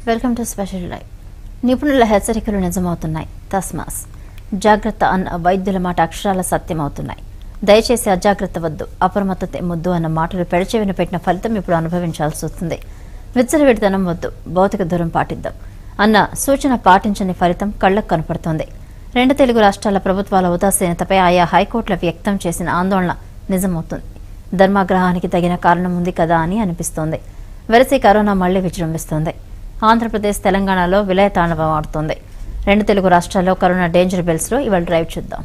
Welcome to special live నిపుణుల హెచ్చరికలు నిజమవుతున్నాయి తస్మాస్ జాగ్రత్త అన్న వైద్యుల మాట అక్షరాల సత్యమవుతున్నాయి దయచేసి అజాగ్రత్త వద్దు అప్రమత్తత ముద్దు అన్న మాటలు పెడచెవిన పెట్టిన ఫలితం ఇప్పుడు అనుభవించాల్సి వస్తుంది విచ్చలవిడితనం వద్దు భౌతిక దూరం పాటిద్దాం అన్న సూచన పాటించని ఫలితం కళ్లకు కనపడుతోంది రెండు తెలుగు రాష్ట్రాల ప్రభుత్వాల ఉదాసీనతపై ఆయా హైకోర్టుల వ్యక్తం చేసిన ఆందోళన నిజమవుతుంది ధర్మాగ్రహానికి తగిన కారణం ఉంది కదా అని అనిపిస్తోంది వెరసి కరోనా మళ్లీ విజృంభిస్తోంది ఆంధ్రప్రదేశ్ తెలంగాణలో విలయ తాండవం ఆడుతోంది రెండు తెలుగు రాష్ట్రాల్లో కరోనా డేంజర్ బెల్స్లో ఇవాళ డ్రైవ్ చూద్దాం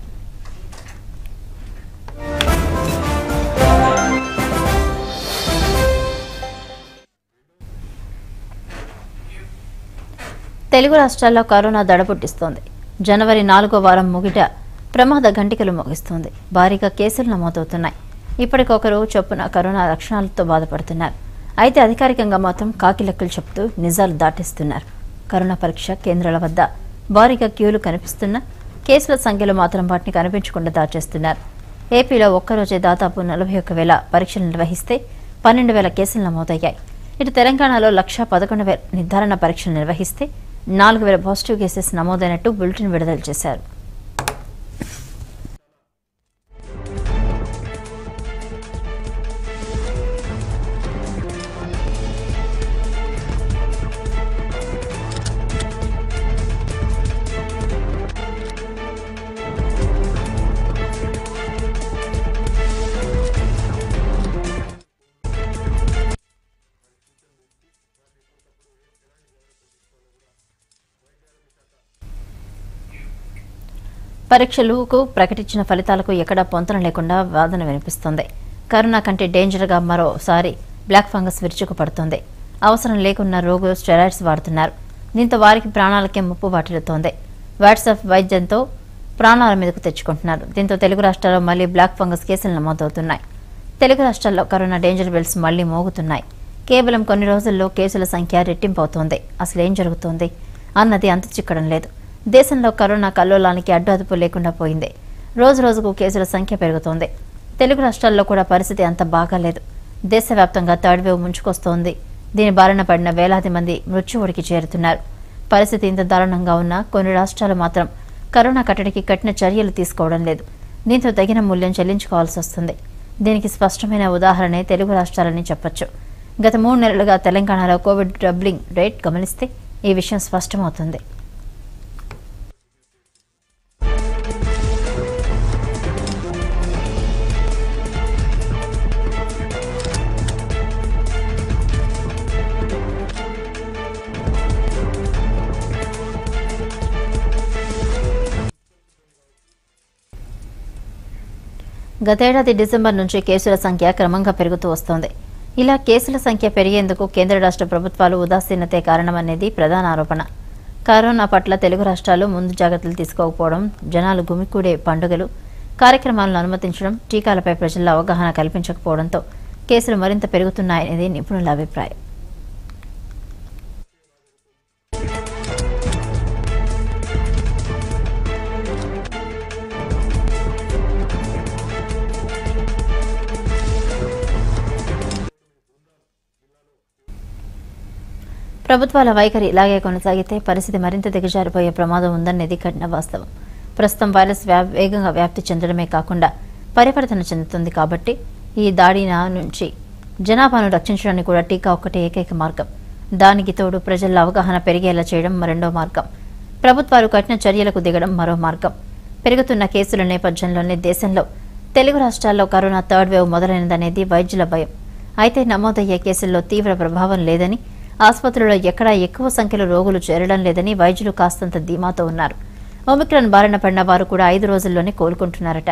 తెలుగు రాష్ట్రాల్లో కరోనా దడబుట్టిస్తోంది జనవరి నాలుగో వారం ముగిట ప్రమాద గంటికలు మోగిస్తోంది భారీగా కేసులు నమోదవుతున్నాయి ఇప్పటికొకరు చొప్పున కరోనా లక్షణాలతో బాధపడుతున్నారు అయితే అధికారికంగా మాత్రం కాకిలెక్కలు చెప్తూ నిజాలు దాటిస్తున్నారు కరోనా పరీక్ష కేంద్రాల వద్ద భారీగా క్యూలు కనిపిస్తున్నా కేసుల సంఖ్యలో మాత్రం వాటిని కనిపించకుండా దాచేస్తున్నారు ఏపీలో ఒక్కరోజే దాదాపు నలభై ఒక్క వేల పరీక్షలు నిర్వహిస్తే పన్నెండు వేల కేసులు నమోదయ్యాయి ఇటు తెలంగాణలో లక్ష పదకొండు వేల నిర్ధారణ పరీక్షలు నిర్వహిస్తే నాలుగు వేల పాజిటివ్ కేసెస్ నమోదైనట్టు బులెటిన్ విడుదల చేశారు పరీక్షలకు ప్రకటించిన ఫలితాలకు ఎక్కడా పొంతన లేకుండా వాదన వినిపిస్తోంది కరోనా కంటే డేంజర్గా మరోసారి బ్లాక్ ఫంగస్ విరుచుకుపడుతోంది అవసరం లేకున్న రోగులు స్టెరాయిడ్స్ వాడుతున్నారు దీంతో వారికి ప్రాణాలకే ముప్పు వాటిల్లుతోంది వాట్సాప్ వైద్యంతో ప్రాణాల మీదకు తెచ్చుకుంటున్నారు దీంతో తెలుగు రాష్ట్రాల్లో మళ్లీ బ్లాక్ ఫంగస్ కేసులు నమోదవుతున్నాయి తెలుగు రాష్ట్రాల్లో కరోనా డేంజర్ బెల్స్ మళ్లీ మోగుతున్నాయి కేవలం కొన్ని రోజుల్లో కేసుల సంఖ్య రెట్టింపు అవుతోంది అసలు ఏం జరుగుతోంది అన్నది అంత చిక్కడం లేదు దేశంలో కరోనా కల్లోలానికి అడ్డు అదుపు లేకుండా పోయింది రోజు రోజుకు కేసుల సంఖ్య పెరుగుతోంది తెలుగు రాష్ట్రాల్లో కూడా పరిస్థితి అంత బాగాలేదు దేశవ్యాప్తంగా థర్డ్ వేవ్ ముంచుకొస్తోంది దీని బారిన పడిన వేలాది మంది మృత్యువుడికి చేరుతున్నారు పరిస్థితి ఇంత దారుణంగా ఉన్నా కొన్ని రాష్ట్రాలు మాత్రం కరోనా కట్టడికి కఠిన చర్యలు తీసుకోవడం లేదు దీంతో తగిన మూల్యం చెల్లించుకోవాల్సి వస్తుంది దీనికి స్పష్టమైన ఉదాహరణే తెలుగు రాష్ట్రాలని చెప్పొచ్చు గత మూడు నెలలుగా తెలంగాణలో కోవిడ్ డబ్లింగ్ రేట్ గమనిస్తే ఈ విషయం స్పష్టమవుతుంది గతేడాది డిసెంబర్ నుంచి కేసుల సంఖ్య క్రమంగా పెరుగుతూ వస్తోంది ఇలా కేసుల సంఖ్య పెరిగేందుకు కేంద్ర రాష్ట్ర ప్రభుత్వాలు ఉదాసీనతే కారణమనేది ప్రధాన ఆరోపణ కరోనా పట్ల తెలుగు రాష్ట్రాలు ముందు జాగ్రత్తలు తీసుకోకపోవడం జనాలు గుమికూడే పండుగలు కార్యక్రమాలను అనుమతించడం టీకాలపై ప్రజల్లో అవగాహన కల్పించకపోవడంతో కేసులు మరింత పెరుగుతున్నాయనేది నిపుణుల అభిప్రాయం ప్రభుత్వాల వైఖరి ఇలాగే కొనసాగితే పరిస్థితి మరింత దిగజారిపోయే ప్రమాదం ఉందనేది కఠిన వాస్తవం ప్రస్తుతం వైరస్ వ్యా వేగంగా వ్యాప్తి చెందడమే కాకుండా పరివర్తన చెందుతుంది కాబట్టి ఈ దాడిన నుంచి జనాభాను రక్షించడానికి కూడా టీకా ఒక్కటే ఏకైక మార్గం దానికి తోడు ప్రజల్లో అవగాహన పెరిగేలా చేయడం మరెండో మార్గం ప్రభుత్వాలు కఠిన చర్యలకు దిగడం మరో మార్గం పెరుగుతున్న కేసుల నేపథ్యంలోనే దేశంలో తెలుగు రాష్ట్రాల్లో కరోనా థర్డ్ వేవ్ మొదలైనదనేది వైద్యుల భయం అయితే నమోదయ్యే కేసుల్లో తీవ్ర ప్రభావం లేదని ఆసుపత్రుల్లో ఎక్కడా ఎక్కువ సంఖ్యలో రోగులు చేరడం లేదని వైద్యులు కాస్తంత ధీమాతో ఉన్నారు ఒమిక్రాన్ బారిన పడిన వారు కూడా ఐదు రోజుల్లోనే కోలుకుంటున్నారట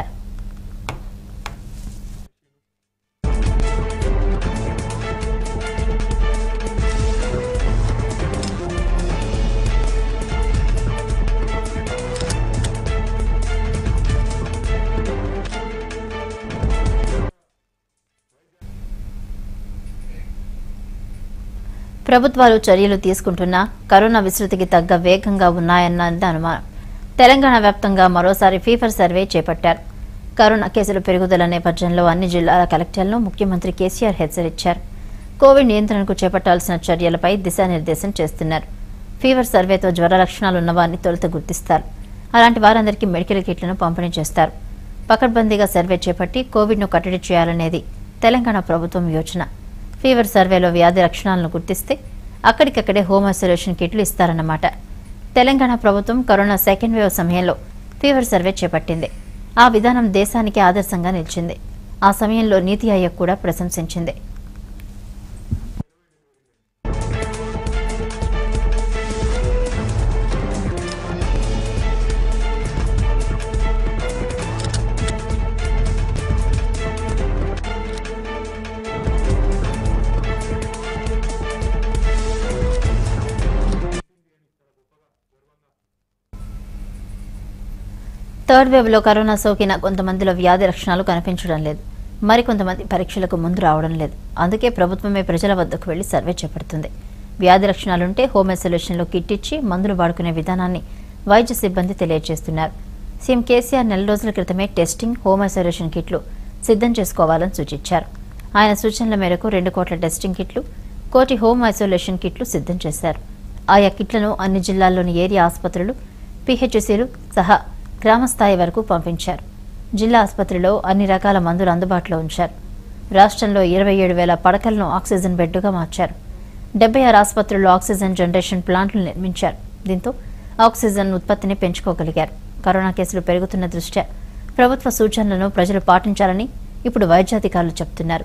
ప్రభుత్వాలు చర్యలు తీసుకుంటున్నా కరోనా విస్తృతికి తగ్గ వేగంగా ఉన్నాయన్నది అనుమానం తెలంగాణ వ్యాప్తంగా మరోసారి ఫీవర్ సర్వే చేపట్టారు కరోనా కేసుల పెరుగుదల నేపథ్యంలో అన్ని జిల్లాల కలెక్టర్లను ముఖ్యమంత్రి కేసీఆర్ హెచ్చరించారు కోవిడ్ నియంత్రణకు చేపట్టాల్సిన చర్యలపై దిశానిర్దేశం చేస్తున్నారు ఫీవర్ సర్వేతో జ్వర లక్షణాలు ఉన్న వారిని తొలుత గుర్తిస్తారు అలాంటి వారందరికీ మెడికల్ కిట్లను పంపిణీ చేస్తారు పకడ్బందీగా సర్వే చేపట్టి కోవిడ్ను కట్టడి చేయాలనేది తెలంగాణ ప్రభుత్వం యోచన ఫీవర్ సర్వేలో వ్యాధి లక్షణాలను గుర్తిస్తే అక్కడికక్కడే హోమ్ ఐసోలేషన్ కిట్లు ఇస్తారన్నమాట తెలంగాణ ప్రభుత్వం కరోనా సెకండ్ వేవ్ సమయంలో ఫీవర్ సర్వే చేపట్టింది ఆ విధానం దేశానికి ఆదర్శంగా నిలిచింది ఆ సమయంలో నీతి ఆయోగ్ కూడా ప్రశంసించింది థర్డ్ వేవ్లో కరోనా సోకిన కొంతమందిలో వ్యాధి లక్షణాలు కనిపించడం లేదు మరికొంతమంది పరీక్షలకు ముందు రావడం లేదు అందుకే ప్రభుత్వమే ప్రజల వద్దకు వెళ్లి సర్వే చేపడుతుంది వ్యాధి లక్షణాలుంటే హోమ్ ఐసోలేషన్లో కిట్ ఇచ్చి మందులు వాడుకునే విధానాన్ని వైద్య సిబ్బంది తెలియజేస్తున్నారు సీఎం కేసీఆర్ నెల రోజుల క్రితమే టెస్టింగ్ హోమ్ ఐసోలేషన్ కిట్లు సిద్ధం చేసుకోవాలని సూచించారు ఆయన సూచనల మేరకు రెండు కోట్ల టెస్టింగ్ కిట్లు కోటి హోమ్ ఐసోలేషన్ కిట్లు సిద్ధం చేశారు ఆయా కిట్లను అన్ని జిల్లాల్లోని ఏరియా ఆసుపత్రులు పిహెచ్సిలు సహా గ్రామ స్థాయి వరకు పంపించారు జిల్లా ఆసుపత్రిలో అన్ని రకాల మందులు అందుబాటులో ఉంచారు రాష్ట్రంలో ఇరవై ఏడు వేల పడకలను ఆక్సిజన్ బెడ్డుగా మార్చారు డెబ్బై ఆరు ఆసుపత్రుల్లో ఆక్సిజన్ జనరేషన్ ప్లాంట్లు నిర్మించారు దీంతో ఆక్సిజన్ ఉత్పత్తిని పెంచుకోగలిగారు కరోనా కేసులు పెరుగుతున్న దృష్ట్యా ప్రభుత్వ సూచనలను ప్రజలు పాటించాలని ఇప్పుడు వైద్యాధికారులు చెబుతున్నారు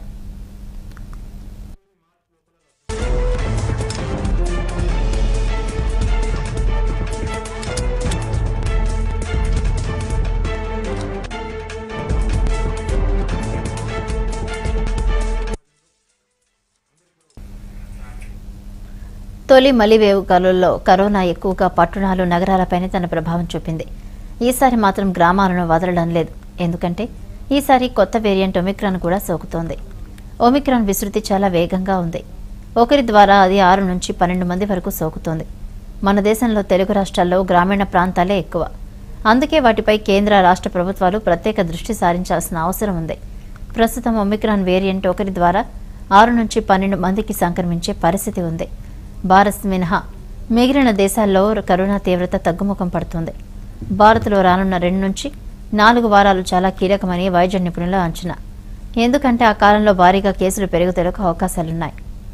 తొలి మలివేవు కాలంలో కరోనా ఎక్కువగా పట్టణాలు నగరాలపైనే తన ప్రభావం చూపింది ఈసారి మాత్రం గ్రామాలను వదలడం లేదు ఎందుకంటే ఈసారి కొత్త వేరియంట్ ఒమిక్రాన్ కూడా సోకుతోంది ఒమిక్రాన్ విస్తృతి చాలా వేగంగా ఉంది ఒకరి ద్వారా అది ఆరు నుంచి పన్నెండు మంది వరకు సోకుతోంది మన దేశంలో తెలుగు రాష్ట్రాల్లో గ్రామీణ ప్రాంతాలే ఎక్కువ అందుకే వాటిపై కేంద్ర రాష్ట్ర ప్రభుత్వాలు ప్రత్యేక దృష్టి సారించాల్సిన అవసరం ఉంది ప్రస్తుతం ఒమిక్రాన్ వేరియంట్ ఒకరి ద్వారా ఆరు నుంచి పన్నెండు మందికి సంక్రమించే పరిస్థితి ఉంది భారత్ మినహా మిగిలిన దేశాల్లో కరోనా తీవ్రత తగ్గుముఖం పడుతుంది భారత్లో రానున్న రెండు నుంచి నాలుగు వారాలు చాలా కీలకమని వైద్య నిపుణుల అంచనా ఎందుకంటే ఆ కాలంలో భారీగా కేసులు పెరుగుదలకు అవకాశాలున్నాయి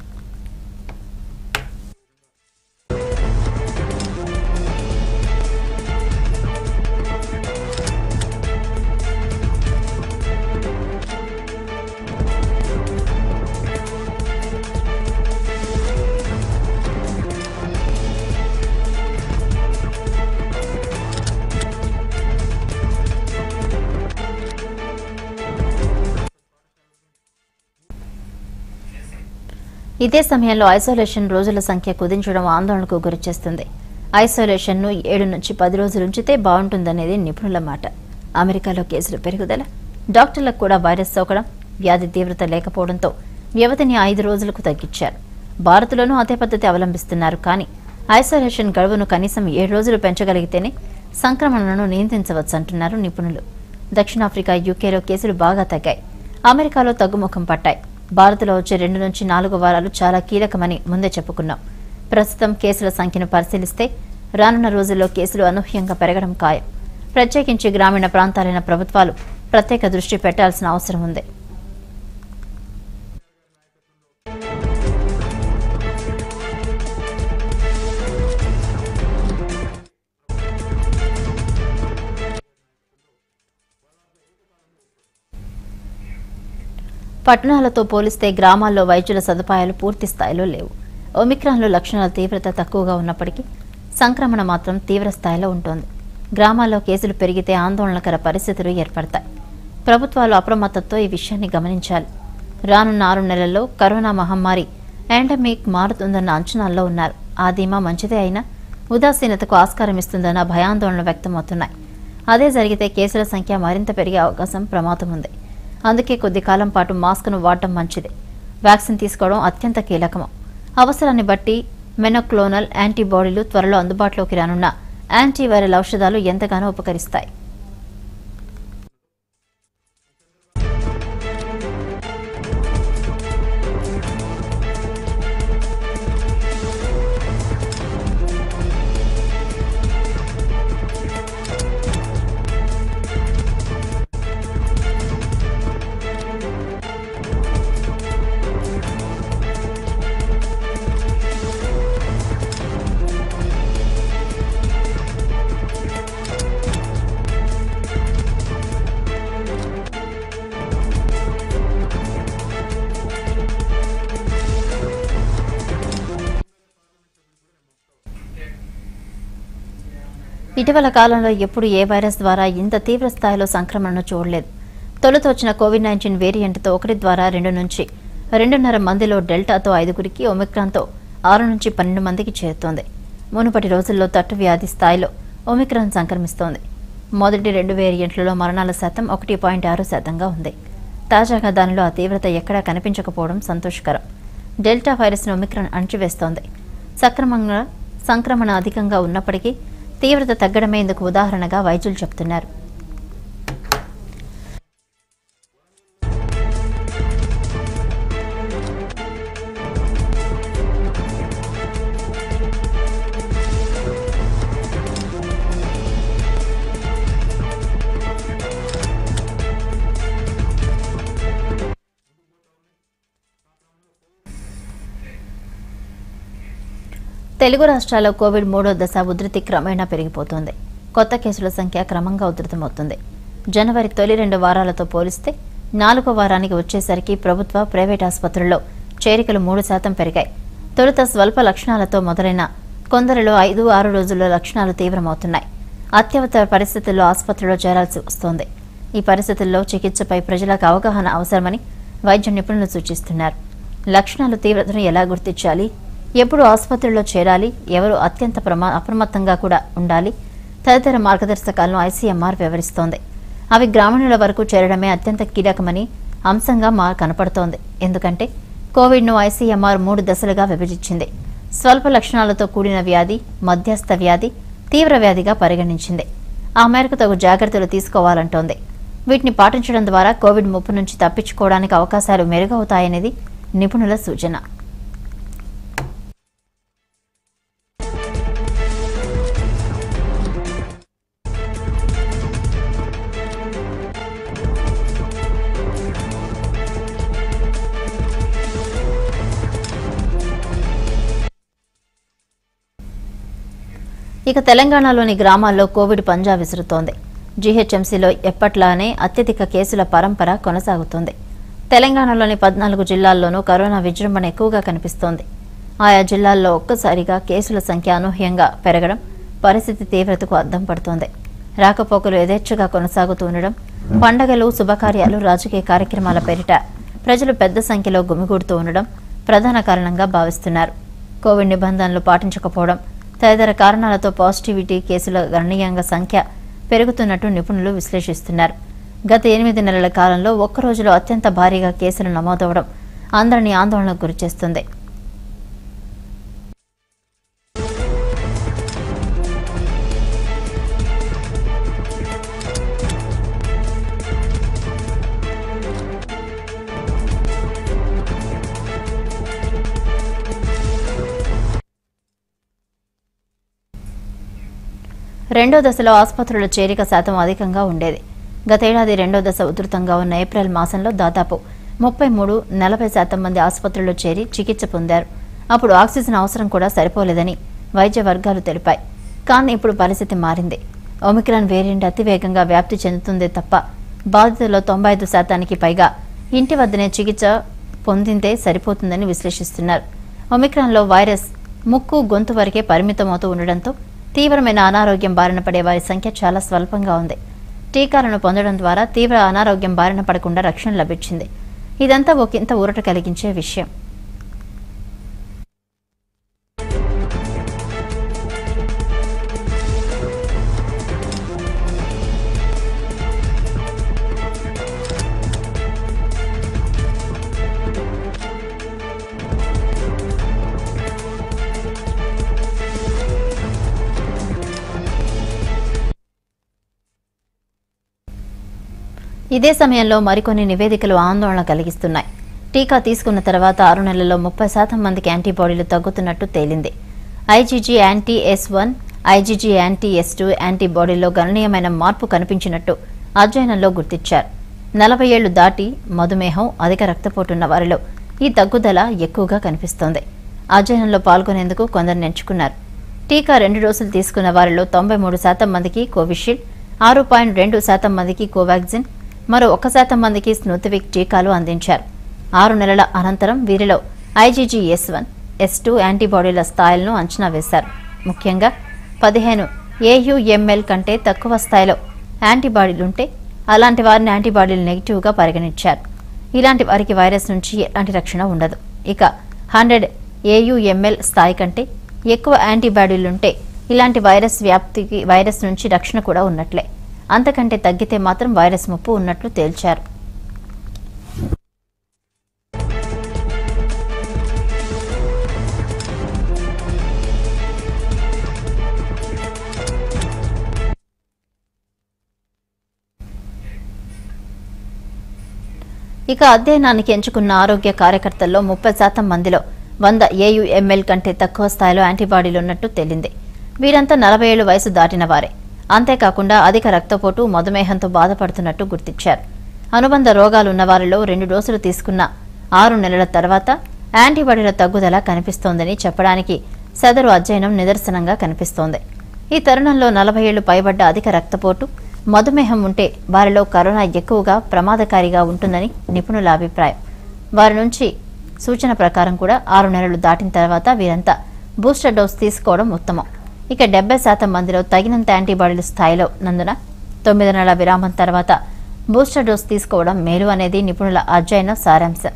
ఇదే సమయంలో ఐసోలేషన్ రోజుల సంఖ్య కుదించడం ఆందోళనకు గురిచేస్తుంది ఐసోలేషన్ను ఏడు నుంచి పది రోజులు ఉంచితే బాగుంటుందనేది నిపుణుల మాట అమెరికాలో కేసులు పెరుగుదల డాక్టర్లకు కూడా వైరస్ సోకడం వ్యాధి తీవ్రత లేకపోవడంతో వ్యవధిని ఐదు రోజులకు తగ్గించారు భారత్లోనూ అదే పద్ధతి అవలంబిస్తున్నారు కానీ ఐసోలేషన్ గడువును కనీసం ఏడు రోజులు పెంచగలిగితేనే సంక్రమణను నియంత్రించవచ్చు అంటున్నారు నిపుణులు దక్షిణాఫ్రికా యూకేలో కేసులు బాగా తగ్గాయి అమెరికాలో తగ్గుముఖం పట్టాయి భారత్లో వచ్చే రెండు నుంచి నాలుగు వారాలు చాలా కీలకమని ముందే చెప్పుకున్నాం ప్రస్తుతం కేసుల సంఖ్యను పరిశీలిస్తే రానున్న రోజుల్లో కేసులు అనూహ్యంగా పెరగడం ఖాయం ప్రత్యేకించి గ్రామీణ ప్రాంతాలైన ప్రభుత్వాలు ప్రత్యేక దృష్టి పెట్టాల్సిన అవసరం ఉంది పట్టణాలతో పోలిస్తే గ్రామాల్లో వైద్యుల సదుపాయాలు పూర్తి స్థాయిలో లేవు ఒమిక్రాన్లో లక్షణాల తీవ్రత తక్కువగా ఉన్నప్పటికీ సంక్రమణ మాత్రం తీవ్ర స్థాయిలో ఉంటుంది గ్రామాల్లో కేసులు పెరిగితే ఆందోళనకర పరిస్థితులు ఏర్పడతాయి ప్రభుత్వాలు అప్రమత్తతో ఈ విషయాన్ని గమనించాలి రానున్న ఆరు నెలల్లో కరోనా మహమ్మారి ఎండమిక్ మారుతుందన్న అంచనాల్లో ఉన్నారు ఆ ధీమా మంచిదే అయినా ఉదాసీనతకు ఆస్కారం ఇస్తుందన్న భయాందోళనలు వ్యక్తమవుతున్నాయి అదే జరిగితే కేసుల సంఖ్య మరింత పెరిగే అవకాశం ప్రమాదం ఉంది అందుకే కొద్ది కాలం పాటు మాస్క్ను వాడటం మంచిది వ్యాక్సిన్ తీసుకోవడం అత్యంత కీలకము అవసరాన్ని బట్టి మెనోక్లోనల్ యాంటీబాడీలు త్వరలో అందుబాటులోకి రానున్న యాంటీవైరల్ ఔషధాలు ఎంతగానో ఉపకరిస్తాయి ఇటీవల కాలంలో ఎప్పుడు ఏ వైరస్ ద్వారా ఇంత తీవ్ర స్థాయిలో సంక్రమణను చూడలేదు తొలుత వచ్చిన కోవిడ్ నైన్టీన్ వేరియంట్తో ఒకటి ద్వారా రెండు నుంచి రెండున్నర మందిలో డెల్టాతో ఐదుగురికి ఒమిక్రాన్తో ఆరు నుంచి పన్నెండు మందికి చేరుతోంది మునుపటి రోజుల్లో తట్టు వ్యాధి స్థాయిలో ఒమిక్రాన్ సంక్రమిస్తోంది మొదటి రెండు వేరియంట్లలో మరణాల శాతం ఒకటి పాయింట్ ఆరు శాతంగా ఉంది తాజాగా దానిలో ఆ తీవ్రత ఎక్కడా కనిపించకపోవడం సంతోషకరం డెల్టా వైరస్ను ఒమిక్రాన్ అణచివేస్తోంది సక్రమంగా సంక్రమణ అధికంగా ఉన్నప్పటికీ తీవ్రత తగ్గడమే ఇందుకు ఉదాహరణగా వైద్యులు చెబుతున్నారు తెలుగు రాష్ట్రాల్లో కోవిడ్ మూడో దశ ఉధృతి క్రమేణా పెరిగిపోతోంది కొత్త కేసుల సంఖ్య క్రమంగా ఉధృతమవుతుంది జనవరి తొలి రెండు వారాలతో పోలిస్తే నాలుగో వారానికి వచ్చేసరికి ప్రభుత్వ ప్రైవేట్ ఆసుపత్రుల్లో చేరికలు మూడు శాతం పెరిగాయి తొలుత స్వల్ప లక్షణాలతో మొదలైన కొందరిలో ఐదు ఆరు రోజుల్లో లక్షణాలు తీవ్రమవుతున్నాయి అత్యవసర పరిస్థితుల్లో ఆసుపత్రిలో చేరాల్సి వస్తోంది ఈ పరిస్థితుల్లో చికిత్సపై ప్రజలకు అవగాహన అవసరమని వైద్య నిపుణులు సూచిస్తున్నారు లక్షణాలు తీవ్రతను ఎలా గుర్తించాలి ఎప్పుడు ఆసుపత్రిలో చేరాలి ఎవరు అత్యంత ప్రమా అప్రమత్తంగా కూడా ఉండాలి తదితర మార్గదర్శకాలను ఐసీఎంఆర్ వివరిస్తోంది అవి గ్రామీణుల వరకు చేరడమే అత్యంత కీలకమని అంశంగా మా కనపడుతోంది ఎందుకంటే కోవిడ్ను ఐసీఎంఆర్ మూడు దశలుగా విభజించింది స్వల్ప లక్షణాలతో కూడిన వ్యాధి మధ్యస్థ వ్యాధి తీవ్ర వ్యాధిగా పరిగణించింది ఆ మేరకు తగు జాగ్రత్తలు తీసుకోవాలంటోంది వీటిని పాటించడం ద్వారా కోవిడ్ ముప్పు నుంచి తప్పించుకోవడానికి అవకాశాలు మెరుగవుతాయనేది నిపుణుల సూచన ఇక తెలంగాణలోని గ్రామాల్లో కోవిడ్ పంజా విసురుతోంది జీహెచ్ఎంసీలో ఎప్పట్లానే అత్యధిక కేసుల పరంపర కొనసాగుతోంది తెలంగాణలోని పద్నాలుగు జిల్లాల్లోనూ కరోనా విజృంభణ ఎక్కువగా కనిపిస్తోంది ఆయా జిల్లాల్లో ఒక్కసారిగా కేసుల సంఖ్య అనూహ్యంగా పెరగడం పరిస్థితి తీవ్రతకు అద్దం పడుతోంది రాకపోకలు యథేచ్ఛగా కొనసాగుతూ ఉండడం పండగలు శుభకార్యాలు రాజకీయ కార్యక్రమాల పేరిట ప్రజలు పెద్ద సంఖ్యలో గుమిగూడుతూ ఉండడం ప్రధాన కారణంగా భావిస్తున్నారు కోవిడ్ నిబంధనలు పాటించకపోవడం తదితర కారణాలతో పాజిటివిటీ కేసుల గణనీయంగా సంఖ్య పెరుగుతున్నట్టు నిపుణులు విశ్లేషిస్తున్నారు గత ఎనిమిది నెలల కాలంలో ఒక్క రోజులో అత్యంత భారీగా కేసులు నమోదవడం అందరినీ ఆందోళనకు గురిచేస్తుంది రెండో దశలో ఆసుపత్రుల చేరిక శాతం అధికంగా ఉండేది గతేడాది రెండో దశ ఉధృతంగా ఉన్న ఏప్రిల్ మాసంలో దాదాపు ముప్పై మూడు నలభై శాతం మంది ఆసుపత్రుల్లో చేరి చికిత్స పొందారు అప్పుడు ఆక్సిజన్ అవసరం కూడా సరిపోలేదని వైద్య వర్గాలు తెలిపాయి కానీ ఇప్పుడు పరిస్థితి మారింది ఒమిక్రాన్ వేరియంట్ అతివేగంగా వ్యాప్తి చెందుతుందే తప్ప బాధితుల్లో తొంభై ఐదు శాతానికి పైగా ఇంటి వద్దనే చికిత్స పొందిందే సరిపోతుందని విశ్లేషిస్తున్నారు ఒమిక్రాన్లో వైరస్ ముక్కు గొంతు వరకే పరిమితమవుతూ ఉండడంతో తీవ్రమైన అనారోగ్యం బారిన పడే వారి సంఖ్య చాలా స్వల్పంగా ఉంది టీకాలను పొందడం ద్వారా తీవ్ర అనారోగ్యం బారిన పడకుండా రక్షణ లభించింది ఇదంతా ఒకంత ఊరట కలిగించే విషయం ఇదే సమయంలో మరికొన్ని నివేదికలు ఆందోళన కలిగిస్తున్నాయి టీకా తీసుకున్న తర్వాత ఆరు నెలల్లో ముప్పై శాతం మందికి యాంటీబాడీలు తగ్గుతున్నట్టు తేలింది IgG anti S one IgG anti S two యాంటీబాడీలో గణనీయమైన మార్పు కనిపించినట్టు అధ్యయనంలో గుర్తించారు నలభై ఏళ్లు దాటి మధుమేహం అధిక రక్తపోటున్న వారిలో ఈ తగ్గుదల ఎక్కువగా కనిపిస్తోంది అధ్యయనంలో పాల్గొనేందుకు కొందరు ఎంచుకున్నారు టీకా రెండు డోసులు తీసుకున్న వారిలో తొంభై మూడు శాతం మందికి కోవిషీల్డ్ ఆరు పాయింట్ రెండు శాతం మందికి కోవాక్సిన్ మరో ఒక శాతం మందికి స్నూతివిక్ టీకాలు అందించారు ఆరు నెలల అనంతరం వీరిలో IgG S one S two యాంటీబాడీల స్థాయిలను అంచనా వేశారు ముఖ్యంగా పదిహేను ఏయుఎంఎల్ కంటే తక్కువ స్థాయిలో యాంటీబాడీలుంటే అలాంటి వారిని యాంటీబాడీలు నెగిటివ్గా పరిగణించారు ఇలాంటి వారికి వైరస్ నుంచి ఎలాంటి రక్షణ ఉండదు ఇక హండ్రెడ్ ఏయుఎంఎల్ స్థాయి కంటే ఎక్కువ యాంటీబాడీలుంటే ఇలాంటి వైరస్ వ్యాప్తికి వైరస్ నుంచి రక్షణ కూడా ఉన్నట్లే అంతకంటే తగ్గితే మాత్రం వైరస్ ముప్పు ఉన్నట్లు తేల్చారు ఇక అధ్యయనానికి ఎంచుకున్న ఆరోగ్య కార్యకర్తల్లో ముప్పై శాతం మందిలో వంద ఏయుఎంఎల్ కంటే తక్కువ స్థాయిలో యాంటీబాడీలు ఉన్నట్టు తేలింది వీరంతా నలభై ఏళ్ల వయసు దాటిన వారే అంతేకాకుండా అధిక రక్తపోటు మధుమేహంతో బాధపడుతున్నట్టు గుర్తించారు అనుబంధ రోగాలున్న వారిలో రెండు డోసులు తీసుకున్న ఆరు నెలల తర్వాత యాంటీబాడీల తగ్గుదల కనిపిస్తోందని చెప్పడానికి సదరు అధ్యయనం నిదర్శనంగా కనిపిస్తోంది ఈ తరుణంలో నలభై ఏళ్లు పైబడ్డ అధిక రక్తపోటు మధుమేహం ఉంటే వారిలో కరోనా ఎక్కువగా ప్రమాదకారిగా ఉంటుందని నిపుణుల అభిప్రాయం వారి నుంచి సూచన ప్రకారం కూడా ఆరు నెలలు దాటిన తర్వాత వీరంతా బూస్టర్ డోస్ తీసుకోవడం ఉత్తమం ఇక డెబ్బై శాతం మందిలో తగినంత యాంటీబాడీల స్థాయిలో నందున తొమ్మిది నెలల విరామం తర్వాత బూస్టర్ డోస్ తీసుకోవడం మేలు అనేది నిపుణుల అధ్యయనం సారాంశం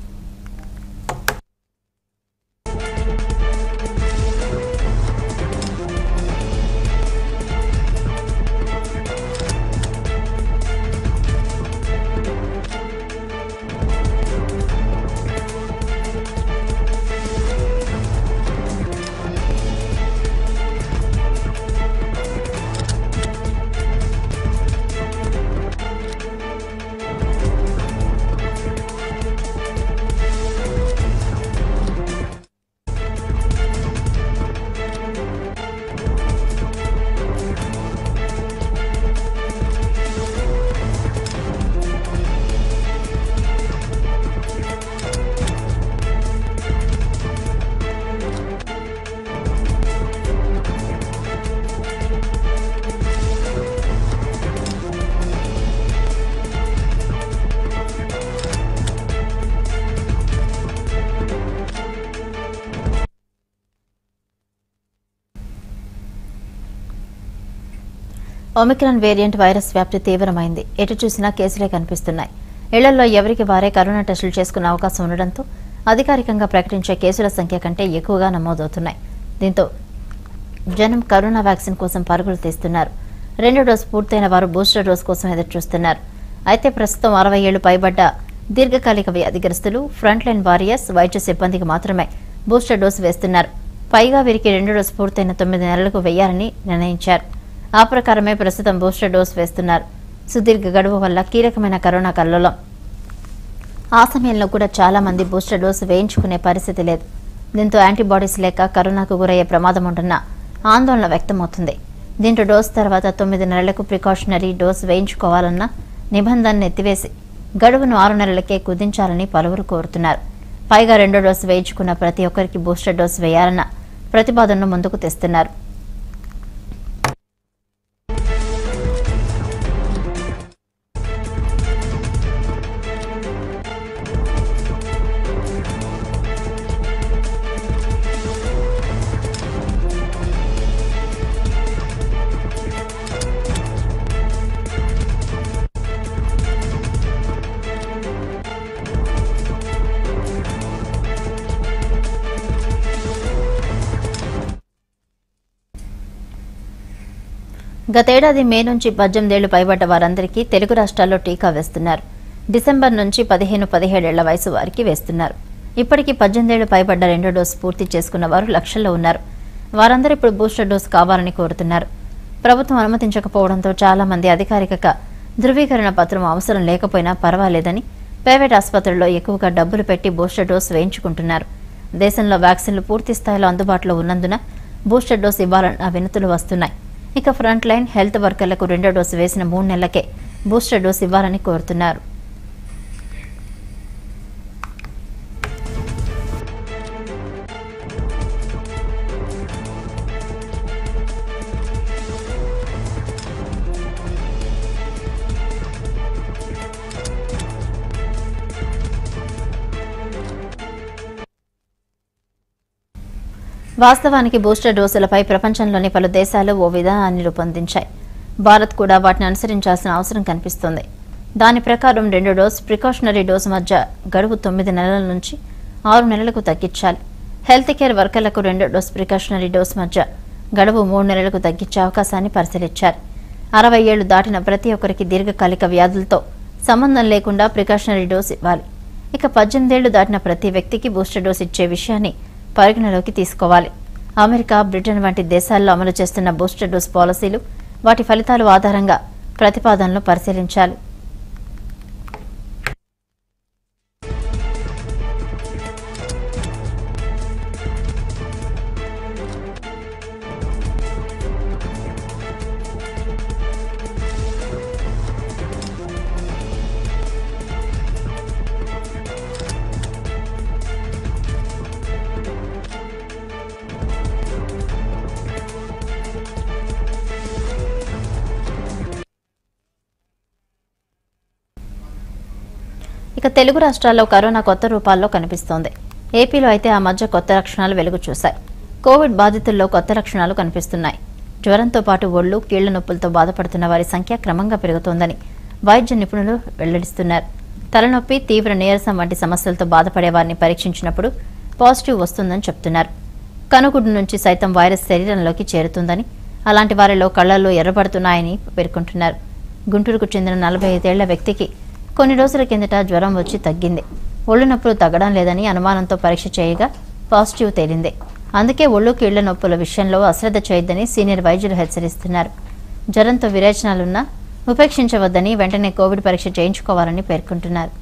ఒమిక్రాన్ వేరియంట్ వైరస్ వ్యాప్తి తీవ్రమైంది ఎటు చూసినా కేసులే కనిపిస్తున్నాయి ఇళ్లలో ఎవరికి వారే కరోనా టెస్టులు చేసుకునే అవకాశం ఉండడంతో అధికారికంగా ప్రకటించే కేసుల సంఖ్య కంటే ఎక్కువగా నమోదవుతున్నాయి దీంతో జనం కరోనా వ్యాక్సిన్ కోసం పరుగులు తీస్తున్నారు రెండో డోసు పూర్తయిన వారు బూస్టర్ డోస్ కోసం ఎదురు చూస్తున్నారు అయితే ప్రస్తుతం అరవై ఏళ్లు పైబడ్డ దీర్ఘకాలిక వ్యాధిగ్రస్తులు ఫ్రంట్ లైన్ వారియర్స్ వైద్య సిబ్బందికి మాత్రమే బూస్టర్ డోసు వేస్తున్నారు పైగా వీరికి రెండో డోసు పూర్తయిన తొమ్మిది నెలలకు వేయాలని నిర్ణయించారు ఆ ప్రకారమే ప్రస్తుతం బూస్టర్ డోస్ వేస్తున్నారు సుదీర్ఘ గడువు వల్ల కీలకమైన కరోనా కల్లోలం ఆ సమయంలో కూడా చాలా మంది బూస్టర్ డోసు వేయించుకునే పరిస్థితి లేదు దీంతో యాంటీబాడీస్ లేక కరోనాకు గురయ్యే ప్రమాదం ఉంటున్న ఆందోళన వ్యక్తమవుతుంది దీంతో డోస్ తర్వాత తొమ్మిది నెలలకు ప్రికాషనరీ డోస్ వేయించుకోవాలన్న నిబంధనను ఎత్తివేసి గడువును ఆరు నెలలకే కుదించాలని పలువురు కోరుతున్నారు పైగా రెండో డోసు వేయించుకున్న ప్రతి ఒక్కరికి బూస్టర్ డోసు వేయాలన్న ప్రతిపాదనను ముందుకు తెస్తున్నారు గతేడాది మే నుంచి పద్దెనిమిదేళ్లు పైబడ్డ వారందరికీ తెలుగు రాష్ట్రాల్లో టీకా వేస్తున్నారు డిసెంబర్ నుంచి పదిహేను పదిహేడేళ్ల వయసు వారికి వేస్తున్నారు ఇప్పటికీ పద్దెనిమిదేళ్లు పైబడ్డ రెండో డోసు పూర్తి చేసుకున్న వారు లక్షల్లో ఉన్నారు వారందరూ ఇప్పుడు బూస్టర్ డోసు కావాలని కోరుతున్నారు ప్రభుత్వం అనుమతించకపోవడంతో చాలా మంది అధికారిక ధృవీకరణ పత్రం అవసరం లేకపోయినా పర్వాలేదని ప్రైవేట్ ఆసుపత్రుల్లో ఎక్కువగా డబ్బులు పెట్టి బూస్టర్ డోసు వేయించుకుంటున్నారు దేశంలో వ్యాక్సిన్లు పూర్తి స్థాయిలో అందుబాటులో ఉన్నందున బూస్టర్ డోసు ఇవ్వాలన్న వినతులు వస్తున్నాయి ఇక ఫ్రంట్ లైన్ హెల్త్ వర్కర్లకు రెండో డోసు వేసిన మూడు నెలలకే బూస్టర్ డోసు ఇవ్వాలని కోరుతున్నారు వాస్తవానికి బూస్టర్ డోసులపై ప్రపంచంలోని పలు దేశాలు ఓ విధానాన్ని రూపొందించాయి భారత్ కూడా వాటిని అనుసరించాల్సిన అవసరం కనిపిస్తోంది దాని ప్రకారం రెండు డోస్ ప్రికాషనరీ డోసు మధ్య గడువు తొమ్మిది నెలల నుంచి ఆరు నెలలకు తగ్గించాలి హెల్త్ కేర్ వర్కర్లకు రెండు డోస్ ప్రికాషనరీ డోస్ మధ్య గడువు మూడు నెలలకు తగ్గించే అవకాశాన్ని పరిశీలించారు అరవై ఏళ్లు దాటిన ప్రతి ఒక్కరికి దీర్ఘకాలిక వ్యాధులతో సంబంధం లేకుండా ప్రికాషనరీ డోస్ ఇవ్వాలి ఇక పద్దెనిమిదేళ్లు దాటిన ప్రతి వ్యక్తికి బూస్టర్ డోస్ ఇచ్చే విషయాన్ని పరిగణలోకి తీసుకోవాలి అమెరికా బ్రిటన్ వంటి దేశాల్లో అమలు చేస్తున్న బూస్టర్ డోస్ పాలసీలు వాటి ఫలితాలు ఆధారంగా ప్రతిపాదనలు పరిశీలించాలి ఇక తెలుగు రాష్ట్రాల్లో కరోనా కొత్త రూపాల్లో కనిపిస్తోంది ఏపీలో అయితే ఆ మధ్య కొత్త లక్షణాలు వెలుగు చూశాయి కోవిడ్ బాధితుల్లో కొత్త లక్షణాలు కనిపిస్తున్నాయి జ్వరంతో పాటు ఒళ్ళు కీళ్ల నొప్పులతో బాధపడుతున్న వారి సంఖ్య క్రమంగా పెరుగుతోందని వైద్య నిపుణులు వెల్లడిస్తున్నారు తలనొప్పి తీవ్ర నీరసం వంటి సమస్యలతో బాధపడే వారిని పరీక్షించినప్పుడు పాజిటివ్ వస్తుందని చెప్తున్నారు కనుగుడ్డు నుంచి సైతం వైరస్ శరీరంలోకి చేరుతుందని అలాంటి వారిలో కళ్లల్లో ఎర్రబడుతున్నాయని పేర్కొంటున్నారు గుంటూరుకు చెందిన నలభై ఐదేళ్ల వ్యక్తికి కొన్ని రోజుల కిందట జ్వరం వచ్చి తగ్గింది ఒళ్ళు నొప్పులు తగ్గడం లేదని అనుమానంతో పరీక్ష చేయగా పాజిటివ్ తేలింది అందుకే ఒళ్ళు కీళ్ల నొప్పుల విషయంలో అశ్రద్ధ చేయొద్దని సీనియర్ వైద్యులు హెచ్చరిస్తున్నారు జ్వరంతో విరేచనాలున్నా ఉపేక్షించవద్దని వెంటనే కోవిడ్ పరీక్ష చేయించుకోవాలని పేర్కొంటున్నారు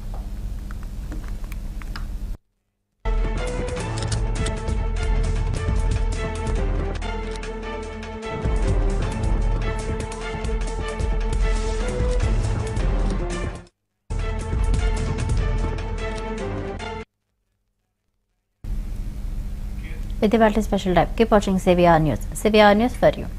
with the special type. Keep watching CVR News. CVR News for you.